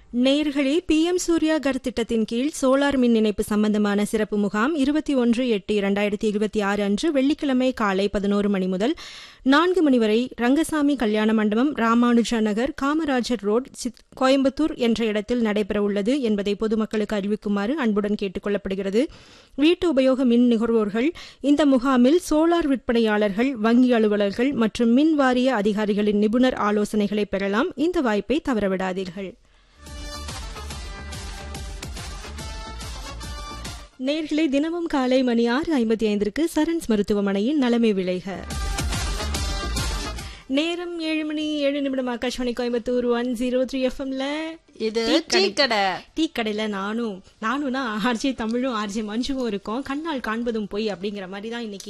நேர்களே பிஎம் சூர்யா கர் திட்டத்தின் கீழ் சோலார் மின் இணைப்பு சம்பந்தமான சிறப்பு முகாம் இருபத்தி ஒன்று எட்டு இரண்டாயிரத்தி இருபத்தி ஆறு அன்று வெள்ளிக்கிழமை காலை பதினோரு மணி முதல் நான்கு மணி வரை ரங்கசாமி கல்யாண மண்டபம் ராமானுஜா நகர் காமராஜர் ரோட் சித்- கோயம்புத்தூர் என்ற இடத்தில் நடைபெறவுள்ளது என்பதை பொதுமக்களுக்கு அறிவிக்குமாறு அன்புடன் கேட்டுக் கொள்ளப்படுகிறது வீட்டு உபயோக மின் நுகர்வோர்கள் இந்த முகாமில் சோலார் விற்பனையாளர்கள் வங்கி அலுவலர்கள் மற்றும் மின் வாரிய அதிகாரிகளின் நிபுணர் ஆலோசனைகளை பெறலாம் இந்த வாய்ப்பை தவறவிடாதீர்கள் நேர்களை தினமும் காலை மணி ஆறு ஐம்பத்தி ஐந்திற்கு சரண்ஸ் மருத்துவமனையின் நலமை விளைக நேரம் ஏழு மணி ஏழு நிமிடம் Akashvani Coimbatore one zero three எஃப்எம்ல இது டீ கடை டீ கடையில நானும் நானும்னா ஆர்ஜே தமிழும் ஆர்ஜே மஞ்சுவும் இருக்கோம் கண்ணால் காண்பதும் பொய் அப்படிங்கிற மாதிரி தான் இன்னைக்கு